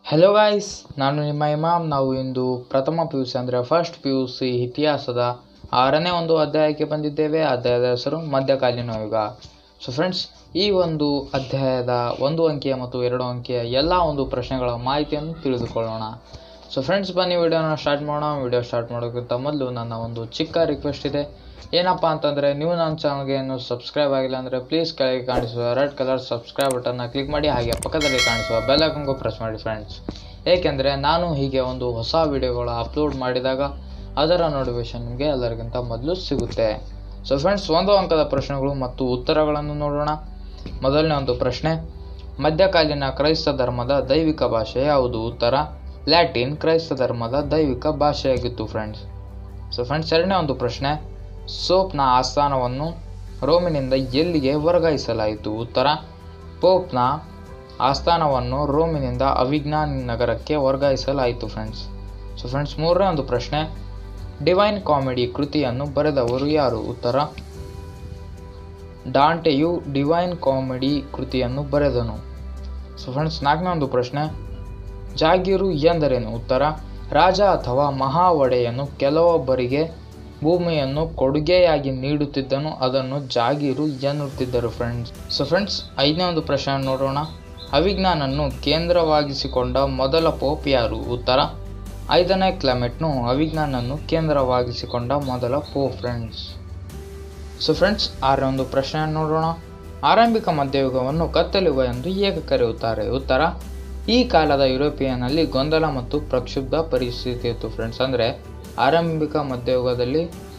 hello guys ನಾನು ನಿಮ್ಮ ಇಮಾಮ್ ನಾವು ಇಂದು ಪ್ರಥಮ ಪಿ ಯು ಸಿ ಅಂದರೆ ಫಸ್ಟ್ ಪಿ ಯು ಸಿ ಇತಿಹಾಸದ ಆರನೇ ಒಂದು ಅಧ್ಯಾಯಕ್ಕೆ ಬಂದಿದ್ದೇವೆ ಅಧ್ಯಾಯದ ಹೆಸರು ಮಧ್ಯಕಾಲೀನ ಯುಗ ಸೊ ಫ್ರೆಂಡ್ಸ್ ಈ ಒಂದು ಅಧ್ಯಾಯದ ಒಂದು ಅಂಕಿಯ ಮತ್ತು ಎರಡು ಅಂಕಿಯ ಎಲ್ಲ ಒಂದು ಪ್ರಶ್ನೆಗಳ ಮಾಹಿತಿಯನ್ನು ತಿಳಿದುಕೊಳ್ಳೋಣ ಸೊ ಫ್ರೆಂಡ್ಸ್ ಬನ್ನಿ ವಿಡಿಯೋನ ಸ್ಟಾರ್ಟ್ ಮಾಡೋಣ ವಿಡಿಯೋ ಸ್ಟಾರ್ಟ್ ಮಾಡೋಕ್ಕಿಂತ ಮೊದಲು ನನ್ನ ಒಂದು ಚಿಕ್ಕ ರಿಕ್ವೆಸ್ಟ್ ಇದೆ ಏನಪ್ಪ ಅಂತಂದರೆ ನೀವು ನನ್ನ ಚಾನಲ್ಗೆ ಏನು ಸಬ್ಸ್ಕ್ರೈಬ್ ಆಗಿಲ್ಲ ಅಂದರೆ ಪ್ಲೀಸ್ ಕೆಳಗೆ ಕಾಣಿಸುವ ರೆಡ್ ಕಲರ್ ಸಬ್ಸ್ಕ್ರೈಬ್ ಬಟನ್ನ ಕ್ಲಿಕ್ ಮಾಡಿ ಹಾಗೆ ಪಕ್ಕದಲ್ಲಿ ಕಾಣಿಸುವ ಬೆಲ್ ಐಕನ್ಗೂ ಪ್ರೆಸ್ ಮಾಡಿ ಫ್ರೆಂಡ್ಸ್ ಏಕೆಂದರೆ ನಾನು ಹೀಗೆ ಒಂದು ಹೊಸ ವಿಡಿಯೋಗಳ ಅಪ್ಲೋಡ್ ಮಾಡಿದಾಗ ಅದರ ನೋಟಿಫಿಕೇಶನ್ ನಿಮಗೆ ಎಲ್ಲರಿಗಿಂತ ಮೊದಲು ಸಿಗುತ್ತೆ ಸೊ ಫ್ರೆಂಡ್ಸ್ ಒಂದು ಅಂಕದ ಪ್ರಶ್ನೆಗಳು ಮತ್ತು ಉತ್ತರಗಳನ್ನು ನೋಡೋಣ ಮೊದಲನೇ ಒಂದು ಪ್ರಶ್ನೆ ಮಧ್ಯಕಾಲೀನ ಕ್ರೈಸ್ತ ಧರ್ಮದ ದೈವಿಕ ಭಾಷೆ ಯಾವುದು ಉತ್ತರ ಲ್ಯಾಟಿನ್ ಕ್ರೈಸ್ತ ಧರ್ಮದ ದೈವಿಕ ಭಾಷೆಯಾಗಿತ್ತು ಫ್ರೆಂಡ್ಸ್ ಸೊ ಫ್ರೆಂಡ್ಸ್ ಎರಡನೇ ಒಂದು ಪ್ರಶ್ನೆ ಸೋಪ್ನ ಆಸ್ಥಾನವನ್ನು ರೋಮಿನಿಂದ ಎಲ್ಲಿಗೆ ವರ್ಗಾಯಿಸಲಾಯಿತು ಉತ್ತರ ಪೋಪ್ನ ಆಸ್ಥಾನವನ್ನು ರೋಮಿನಿಂದ ಅವಿಜ್ಞಾನ್ ನಗರಕ್ಕೆ ವರ್ಗಾಯಿಸಲಾಯಿತು ಫ್ರೆಂಡ್ಸ್ ಸೊ ಫ್ರೆಂಡ್ಸ್ ಮೂರನೇ ಒಂದು ಪ್ರಶ್ನೆ ಡಿವೈನ್ ಕಾಮಿಡಿ ಕೃತಿಯನ್ನು ಬರೆದವರು ಯಾರು ಉತ್ತರ ಡಾಂಟೆಯು ಡಿವೈನ್ ಕಾಮಿಡಿ ಕೃತಿಯನ್ನು ಬರೆದನು ಸೊ ಫ್ರೆಂಡ್ಸ್ ನಾಲ್ಕನೇ ಒಂದು ಪ್ರಶ್ನೆ ಜಾಗೀರು ಎಂದರೇನು ಉತ್ತರ ರಾಜ ಅಥವಾ ಮಹಾ ಒಡೆಯನು ಕೆಲವೊಬ್ಬರಿಗೆ ಭೂಮಿಯನ್ನು ಕೊಡುಗೆಯಾಗಿ ನೀಡುತ್ತಿದ್ದನು ಅದನ್ನು ಜಾಗೀರು ಎನ್ನುತ್ತಿದ್ದರು ಫ್ರೆಂಡ್ಸ್ ಸೊ ಫ್ರೆಂಡ್ಸ್ ಐದನೇ ಒಂದು ಪ್ರಶ್ನೆ ನೋಡೋಣ ಅವಿಜ್ಞಾನನ್ನು ಕೇಂದ್ರವಾಗಿಸಿಕೊಂಡ ಮೊದಲ ಪೋಪ್ ಯಾರು ಉತ್ತರ ಐದನೇ ಕ್ಲಮೆಟ್ನು ಅವಿಜ್ಞಾನನ್ನು ಕೇಂದ್ರವಾಗಿಸಿಕೊಂಡ ಮೊದಲ ಪೋಪ್ ಫ್ರೆಂಡ್ಸ್ ಸೊ ಫ್ರೆಂಡ್ಸ್ ಆರನೇ ಒಂದು ಪ್ರಶ್ನೆ ನೋಡೋಣ ಆರಂಭಿಕ ಮಧ್ಯಯುಗವನ್ನು ಕತ್ತಲುಗ ಎಂದು ಏಕೆ ಕರೆಯುತ್ತಾರೆ ಉತ್ತರ ಈ ಕಾಲದ ಯುರೋಪಿಯನ್ನಲ್ಲಿ ಗೊಂದಲ ಮತ್ತು ಪ್ರಕ್ಷುಬ್ಧ ಪರಿಸ್ಥಿತಿ ಇತ್ತು ಫ್ರೆಂಡ್ಸ್ ಅಂದರೆ ಆರಂಭಿಕ ಮಧ್ಯಯುಗದಲ್ಲಿ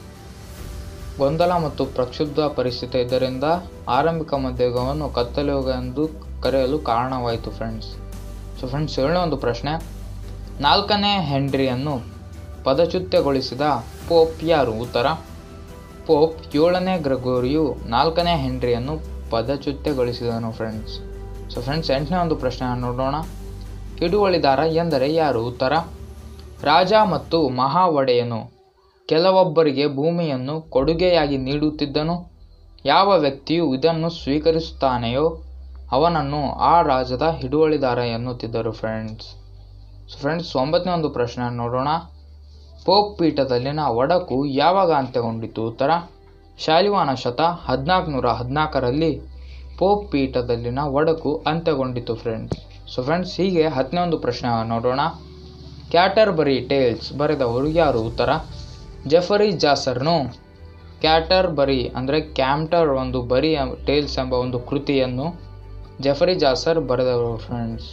ಗೊಂದಲ ಮತ್ತು ಪ್ರಕ್ಷುಬ್ಧ ಪರಿಸ್ಥಿತಿ ಇದರಿಂದ ಆರಂಭಿಕ ಮಧ್ಯಯುಗವನ್ನು ಕತ್ತಲುಯುಗ ಎಂದು ಕರೆಯಲು ಕಾರಣವಾಯಿತು ಫ್ರೆಂಡ್ಸ್ ಸೊ ಫ್ರೆಂಡ್ಸ್ ಏಳನೇ ಒಂದು ಪ್ರಶ್ನೆ ನಾಲ್ಕನೇ ಹೆನ್ರಿಯನ್ನು ಪದಚ್ಯುತಗೊಳಿಸಿದ ಪೋಪ್ ಯಾರು ಉತ್ತರ ಪೋಪ್ ಏಳನೇ ಗ್ರೆಗೋರಿಯು ನಾಲ್ಕನೇ ಹೆನ್ರಿಯನ್ನು ಪದಚ್ಯುತಗೊಳಿಸಿದನು ಫ್ರೆಂಡ್ಸ್ ಸೊ ಫ್ರೆಂಡ್ಸ್ ಎಂಟನೇ ಒಂದು ಪ್ರಶ್ನೆ ನೋಡೋಣ ಹಿಡುವಳಿದಾರ ಎಂದರೆ ಯಾರು ಉತ್ತರ ರಾಜ ಮತ್ತು ಮಹಾ ಒಡೆಯನು ಕೆಲವೊಬ್ಬರಿಗೆ ಭೂಮಿಯನ್ನು ಕೊಡುಗೆಯಾಗಿ ನೀಡುತ್ತಿದ್ದನು ಯಾವ ವ್ಯಕ್ತಿಯು ಇದನ್ನು ಸ್ವೀಕರಿಸುತ್ತಾನೆಯೋ ಅವನನ್ನು ಆ ರಾಜದ ಹಿಡುವಳಿದಾರ ಎನ್ನುತ್ತಿದ್ದರು ಫ್ರೆಂಡ್ಸ್ ಸೊ ಫ್ರೆಂಡ್ಸ್ ಒಂಬತ್ತನೇ ಒಂದು ಪ್ರಶ್ನೆ ನೋಡೋಣ ಪೋಪ್ ಪೀಠದಲ್ಲಿನ ಒಡಕು ಯಾವಾಗ ಅಂತ್ಯಗೊಂಡಿತು ಉತ್ತರ ಶಾಲಿವಾನ ಶತ ಹದಿನಾಲ್ಕುನೂರ ಹದಿನಾಲ್ಕರಲ್ಲಿ ಪೋಪ್ ಪೀಠದಲ್ಲಿನ ಒಡಕು ಅಂತ್ಯಗೊಂಡಿತು ಫ್ರೆಂಡ್ಸ್ ಸೊ ಫ್ರೆಂಡ್ಸ್ ಹೀಗೆ ಹತ್ತನೇ ಒಂದು ಪ್ರಶ್ನೆ ನೋಡೋಣ ಕ್ಯಾಟರ್ಬರಿ ಟೇಲ್ಸ್ ಬರೆದವರು ಯಾರು ಉತ್ತರ ಜೆಫರಿ ಜಾಸರ್ನು ಕ್ಯಾಟರ್ಬರಿ ಅಂದರೆ ಕ್ಯಾಮ್ಟರ್ ಒಂದು ಬರಿ ಟೇಲ್ಸ್ ಎಂಬ ಒಂದು ಕೃತಿಯನ್ನು ಜೆಫರಿ ಜಾಸರ್ ಬರೆದವರು ಫ್ರೆಂಡ್ಸ್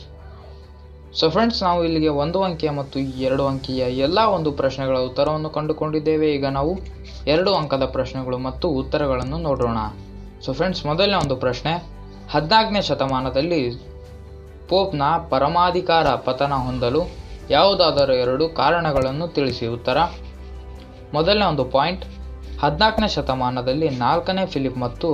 ಸೊ ಫ್ರೆಂಡ್ಸ್ ನಾವು ಇಲ್ಲಿಗೆ ಒಂದು ಅಂಕಿಯ ಮತ್ತು ಎರಡು ಅಂಕಿಯ ಎಲ್ಲ ಒಂದು ಪ್ರಶ್ನೆಗಳ ಉತ್ತರವನ್ನು ಕಂಡುಕೊಂಡಿದ್ದೇವೆ ಈಗ ನಾವು ಎರಡು ಅಂಕದ ಪ್ರಶ್ನೆಗಳು ಮತ್ತು ಉತ್ತರಗಳನ್ನು ನೋಡೋಣ ಸೊ ಫ್ರೆಂಡ್ಸ್ ಮೊದಲನೇ ಒಂದು ಪ್ರಶ್ನೆ ಹದಿನಾಲ್ಕನೇ ಶತಮಾನದಲ್ಲಿ ಪೋಪ್ನ ಪರಮಾಧಿಕಾರ ಪತನ ಹೊಂದಲು ಯಾವುದಾದರೂ ಎರಡು ಕಾರಣಗಳನ್ನು ತಿಳಿಸಿ ಉತ್ತರ ಮೊದಲನೇ ಒಂದು ಪಾಯಿಂಟ್ ಹದಿನಾಲ್ಕನೇ ಶತಮಾನದಲ್ಲಿ ನಾಲ್ಕನೇ ಫಿಲಿಪ್ ಮತ್ತು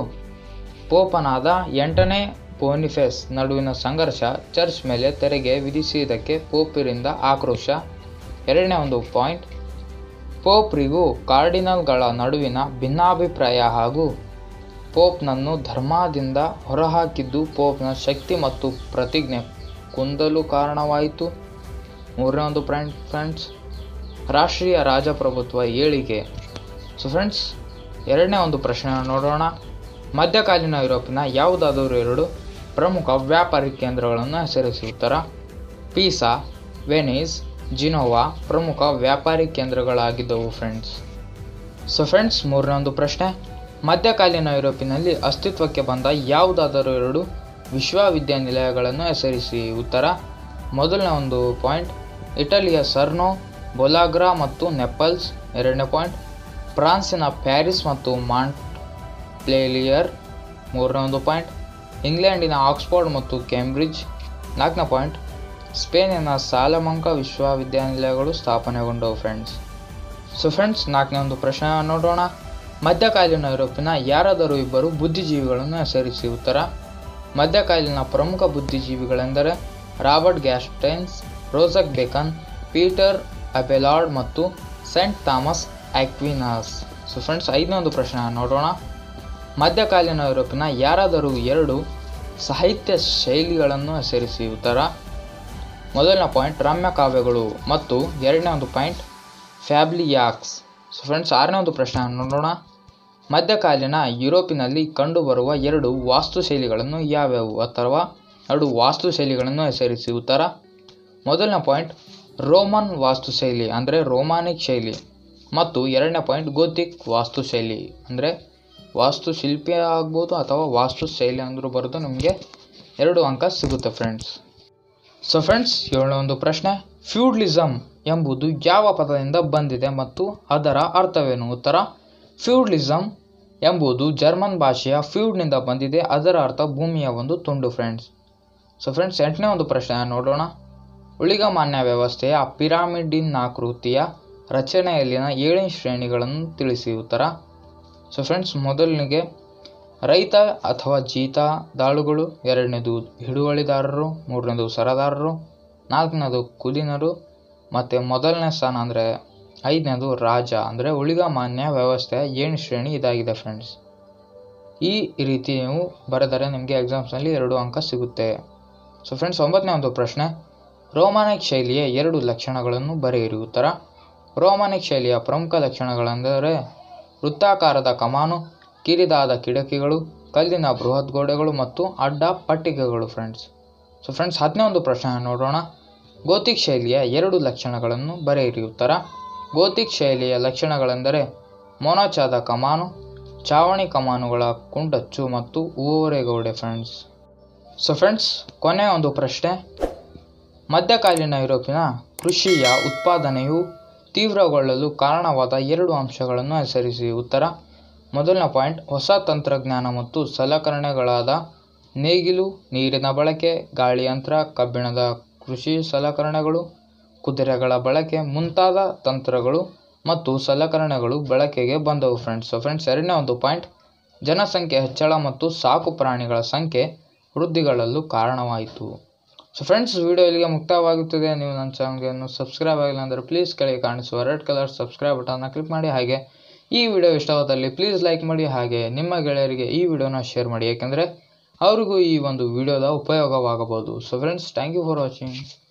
ಪೋಪನಾದ ಎಂಟನೇ ಬೋನಿಫೆಸ್ ನಡುವಿನ ಸಂಘರ್ಷ ಚರ್ಚ್ ಮೇಲೆ ತೆರಿಗೆ ವಿಧಿಸಿದ್ದಕ್ಕೆ ಪೋಪಿರಿಂದ ಆಕ್ರೋಶ ಎರಡನೇ ಒಂದು ಪಾಯಿಂಟ್ ಪೋಪ್ರಿಗೂ ಕಾರ್ಡಿನಲ್ಗಳ ನಡುವಿನ ಭಿನ್ನಾಭಿಪ್ರಾಯ ಹಾಗೂ ಪೋಪ್ನನ್ನು ಧರ್ಮದಿಂದ ಹೊರಹಾಕಿದ್ದು ಪೋಪ್ನ ಶಕ್ತಿ ಮತ್ತು ಪ್ರತಿಜ್ಞೆ ಕುಂದಲು ಕಾರಣವಾಯಿತು ಮೂರನೇ ಒಂದು ಫ್ರೆಂಡ್ ಫ್ರೆಂಡ್ಸ್ ರಾಷ್ಟ್ರೀಯ ರಾಜಪ್ರಭುತ್ವ ಏಳಿಗೆ ಸೊ ಫ್ರೆಂಡ್ಸ್ ಎರಡನೇ ಒಂದು ಪ್ರಶ್ನೆ ನೋಡೋಣ ಮಧ್ಯಕಾಲೀನ ಯುರೋಪಿನ ಯಾವುದಾದರೂ ಎರಡು ಪ್ರಮುಖ ವ್ಯಾಪಾರಿ ಕೇಂದ್ರಗಳನ್ನು ಹೆಸರಿಸಿ ಉತ್ತರ ಪೀಸಾ ವೆನೀಸ್ ಜಿನೋವಾ ಪ್ರಮುಖ ವ್ಯಾಪಾರಿ ಕೇಂದ್ರಗಳಾಗಿದ್ದವು ಫ್ರೆಂಡ್ಸ್ ಸೊ ಫ್ರೆಂಡ್ಸ್ ಮೂರನೇ ಒಂದು ಪ್ರಶ್ನೆ ಮಧ್ಯಕಾಲೀನ ಯುರೋಪಿನಲ್ಲಿ ಅಸ್ತಿತ್ವಕ್ಕೆ ಬಂದ ಯಾವುದಾದರೂ ಎರಡು ವಿಶ್ವವಿದ್ಯಾನಿಲಯಗಳನ್ನು ಹೆಸರಿಸಿ ಉತ್ತರ ಮೊದಲನೇ ಒಂದು ಪಾಯಿಂಟ್ ಇಟಲಿಯ ಸರ್ನೋ ಬೊಲಾಗ್ರಾ ಮತ್ತು ನೆಪಲ್ಸ್ ಎರಡನೇ ಪಾಯಿಂಟ್ ಫ್ರಾನ್ಸಿನ ಪ್ಯಾರಿಸ್ ಮತ್ತು ಮಾಂಟ್ ಪ್ಲೇಲಿಯರ್ ಮೂರನೇ ಒಂದು ಪಾಯಿಂಟ್ ಇಂಗ್ಲೆಂಡಿನ ಆಕ್ಸ್ಫೋರ್ಡ್ ಮತ್ತು ಕೇಂಬ್ರಿಡ್ಜ್ ನಾಲ್ಕನೇ ಪಾಯಿಂಟ್ ಸ್ಪೇನಿನ ಸಾಲಮಂಕ ವಿಶ್ವವಿದ್ಯಾನಿಲಯಗಳು ಸ್ಥಾಪನೆಗೊಂಡವು ಫ್ರೆಂಡ್ಸ್ ಸೊ ಫ್ರೆಂಡ್ಸ್ ನಾಲ್ಕನೇ ಒಂದು ಪ್ರಶ್ನೆ ನೋಡೋಣ ಮಧ್ಯಕಾಲೀನ ಯುರೋಪಿನ ಯಾರಾದರೂ ಇಬ್ಬರು ಬುದ್ಧಿಜೀವಿಗಳನ್ನು ಹೆಸರಿಸಿ ಉತ್ತರ ಮಧ್ಯಕಾಲೀನ ಪ್ರಮುಖ ಬುದ್ಧಿಜೀವಿಗಳೆಂದರೆ ರಾಬರ್ಟ್ ಗ್ಯಾಸ್ಟೈನ್ಸ್ ರೋಸಕ್ ಬೇಕನ್ ಪೀಟರ್ ಅಬೆಲಾರ್ಡ್ ಮತ್ತು saint Thomas Aquinas so friends ಐದನೇ ಒಂದು ಪ್ರಶ್ನೆ ನೋಡೋಣ ಮಧ್ಯಕಾಲೀನ ಯುರೋಪಿನ ಯಾರಾದರೂ ಎರಡು ಸಾಹಿತ್ಯ ಶೈಲಿಗಳನ್ನು ಹೆಸರಿಸಿ ಉತ್ತರ ಮೊದಲನೇ ಪಾಯಿಂಟ್ ರಮ್ಯ ಕಾವ್ಯಗಳು ಮತ್ತು ಎರಡನೇ ಒಂದು ಪಾಯಿಂಟ್ ಫ್ಯಾಬ್ಲಿಯಾಕ್ಸ್ ಸೊ ಫ್ರೆಂಡ್ಸ್ ಆರನೇ ಒಂದು ಪ್ರಶ್ನೆ ನೋಡೋಣ ಮಧ್ಯಕಾಲೀನ ಯುರೋಪಿನಲ್ಲಿ ಕಂಡುಬರುವ ಎರಡು ವಾಸ್ತುಶೈಲಿಗಳನ್ನು ಯಾವ್ಯಾವು ಅಥವಾ ಎರಡು ವಾಸ್ತುಶೈಲಿಗಳನ್ನು ಹೆಸರಿಸಿ ಉತ್ತರ ಮೊದಲನೇ ಪಾಯಿಂಟ್ ರೋಮನ್ ವಾಸ್ತುಶೈಲಿ ಅಂದರೆ ರೋಮಾನಿಕ್ ಶೈಲಿ ಮತ್ತು ಎರಡನೇ ಪಾಯಿಂಟ್ ಗೋತಿಕ್ ವಾಸ್ತುಶೈಲಿ ಅಂದರೆ ವಾಸ್ತುಶಿಲ್ಪಿ ಆಗ್ಬೋದು ಅಥವಾ ವಾಸ್ತುಶೈಲಿ ಅಂದರೂ ಬರೆದು ನಿಮಗೆ ಎರಡು ಅಂಕ ಸಿಗುತ್ತೆ ಫ್ರೆಂಡ್ಸ್ ಸೊ ಫ್ರೆಂಡ್ಸ್ ಏಳನೇ ಒಂದು ಪ್ರಶ್ನೆ ಫ್ಯೂಡ್ಲಿಸಮ್ ಎಂಬುದು ಯಾವ ಪದದಿಂದ ಬಂದಿದೆ ಮತ್ತು ಅದರ ಅರ್ಥವೇನು ಉತ್ತರ ಫ್ಯೂಡ್ಲಿಸಮ್ ಎಂಬುದು ಜರ್ಮನ್ ಭಾಷೆಯ ಫ್ಯೂಡ್ನಿಂದ ಬಂದಿದೆ ಅದರ ಅರ್ಥ ಭೂಮಿಯ ಒಂದು ತುಂಡು ಫ್ರೆಂಡ್ಸ್ ಸೊ ಫ್ರೆಂಡ್ಸ್ ಎಂಟನೇ ಒಂದು ಪ್ರಶ್ನೆ ನೋಡೋಣ ಉಳಿಗಮಾನ್ಯ ವ್ಯವಸ್ಥೆಯ ಪಿರಾಮಿಡಿನಾಕೃತಿಯ ರಚನೆಯಲ್ಲಿನ ಏಳನೇ ಶ್ರೇಣಿಗಳನ್ನು ತಿಳಿಸಿ ಉತ್ತರ ಸೊ ಫ್ರೆಂಡ್ಸ್ ಮೊದಲನಿಗೆ ರೈತ ಅಥವಾ ಜೀತ ದಾಳುಗಳು ಎರಡನೇದು ಹಿಡುವಳಿದಾರರು ಮೂರನೇದು ಸರದಾರರು ನಾಲ್ಕನೇದು ಕುಲೀನರು ಮತ್ತು ಮೊದಲನೇ ಸ್ಥಾನ ಅಂದರೆ ಐದನೇದು ರಾಜ ಅಂದರೆ ಉಳಿಗಮಾನ್ಯ ವ್ಯವಸ್ಥೆಯ ಏಳು ಶ್ರೇಣಿ ಇದಾಗಿದೆ ಫ್ರೆಂಡ್ಸ್ ಈ ರೀತಿ ನೀವು ಬರೆದರೆ ನಿಮಗೆ ಎಕ್ಸಾಮ್ಸ್ನಲ್ಲಿ ಎರಡು ಅಂಕ ಸಿಗುತ್ತೆ ಸೊ ಫ್ರೆಂಡ್ಸ್ ಒಂಬತ್ತನೇ ಒಂದು ಪ್ರಶ್ನೆ ರೋಮಾನಿಕ್ ಶೈಲಿಯ ಎರಡು ಲಕ್ಷಣಗಳನ್ನು ಬರೆಯಿರಿ ಉತ್ತರ ರೋಮಾನಿಕ್ ಶೈಲಿಯ ಪ್ರಮುಖ ಲಕ್ಷಣಗಳೆಂದರೆ ವೃತ್ತಾಕಾರದ ಕಮಾನು ಕಿರಿದಾದ ಕಿಟಕಿಗಳು ಕಲ್ಲಿನ ಬೃಹತ್ ಗೋಡೆಗಳು ಮತ್ತು ಅಡ್ಡ ಪಟ್ಟಿಗೆಗಳು ಫ್ರೆಂಡ್ಸ್ ಸೊ ಫ್ರೆಂಡ್ಸ್ ಹತ್ತನೇ ಒಂದು ಪ್ರಶ್ನೆ ನೋಡೋಣ ಗೋತಿಕ್ ಶೈಲಿಯ ಎರಡು ಲಕ್ಷಣಗಳನ್ನು ಬರೆಯಿರಿ ಉತ್ತರ ಗೋತಿಕ್ ಶೈಲಿಯ ಲಕ್ಷಣಗಳೆಂದರೆ ಮೊನಚಾದ ಕಮಾನು ಚಾವಣಿ ಕಮಾನುಗಳ ಕುಂಡಚ್ಚು ಮತ್ತು ಓರೆಗೋಡೆ ಫ್ರೆಂಡ್ಸ್ ಸೊ ಫ್ರೆಂಡ್ಸ್ ಕೊನೆಯ ಒಂದು ಪ್ರಶ್ನೆ ಮಧ್ಯಕಾಲೀನ ಯುರೋಪಿನ ಕೃಷಿಯ ಉತ್ಪಾದನೆಯು ತೀವ್ರಗೊಳ್ಳಲು ಕಾರಣವಾದ ಎರಡು ಅಂಶಗಳನ್ನು ಹೆಸರಿಸಿ ಉತ್ತರ ಮೊದಲನೇ ಪಾಯಿಂಟ್ ಹೊಸ ತಂತ್ರಜ್ಞಾನ ಮತ್ತು ಸಲಕರಣೆಗಳಾದ ನೇಗಿಲು ನೀರಿನ ಬಳಕೆ ಗಾಳಿಯಂತ್ರ ಕಬ್ಬಿಣದ ಕೃಷಿ ಸಲಕರಣೆಗಳು ಕುದುರೆಗಳ ಬಳಕೆ ಮುಂತಾದ ತಂತ್ರಗಳು ಮತ್ತು ಸಲಕರಣೆಗಳು ಬಳಕೆಗೆ ಬಂದವು ಫ್ರೆಂಡ್ಸ್ ಸೊ ಫ್ರೆಂಡ್ಸ್ ಎರಡನೇ ಒಂದು ಪಾಯಿಂಟ್ ಜನಸಂಖ್ಯೆ ಹೆಚ್ಚಳ ಮತ್ತು ಸಾಕು ಪ್ರಾಣಿಗಳ ಸಂಖ್ಯೆ ವೃದ್ಧಿಗಳಲ್ಲೂ ಕಾರಣವಾಯಿತು ಸೊ ಫ್ರೆಂಡ್ಸ್ ವಿಡಿಯೋ ಇಲ್ಲಿಗೆ ಮುಕ್ತವಾಗುತ್ತದೆ ನೀವು ನನ್ನ ಚಾನಲ್ಗೆ ಇನ್ನೂ ಸಬ್ಸ್ಕ್ರೈಬ್ ಆಗಿಲ್ಲ ಅಂದರೆ ಪ್ಲೀಸ್ ಕೆಳಗೆ ಕಾಣಿಸುವ ರೆಡ್ ಕಲರ್ ಸಬ್ಸ್ಕ್ರೈಬ್ ಬಟನ್ನ ಕ್ಲಿಕ್ ಮಾಡಿ ಹಾಗೆ ಈ ವಿಡಿಯೋ ಇಷ್ಟವಾದಲ್ಲಿ ಪ್ಲೀಸ್ ಲೈಕ್ ಮಾಡಿ ಹಾಗೆ ನಿಮ್ಮ ಗೆಳೆಯರಿಗೆ ಈ ವಿಡಿಯೋನ ಶೇರ್ ಮಾಡಿ ಯಾಕೆಂದರೆ ಅವ್ರಿಗೂ ಈ ಒಂದು ವಿಡಿಯೋದ ಉಪಯೋಗವಾಗಬಹುದು so friends thank you for watching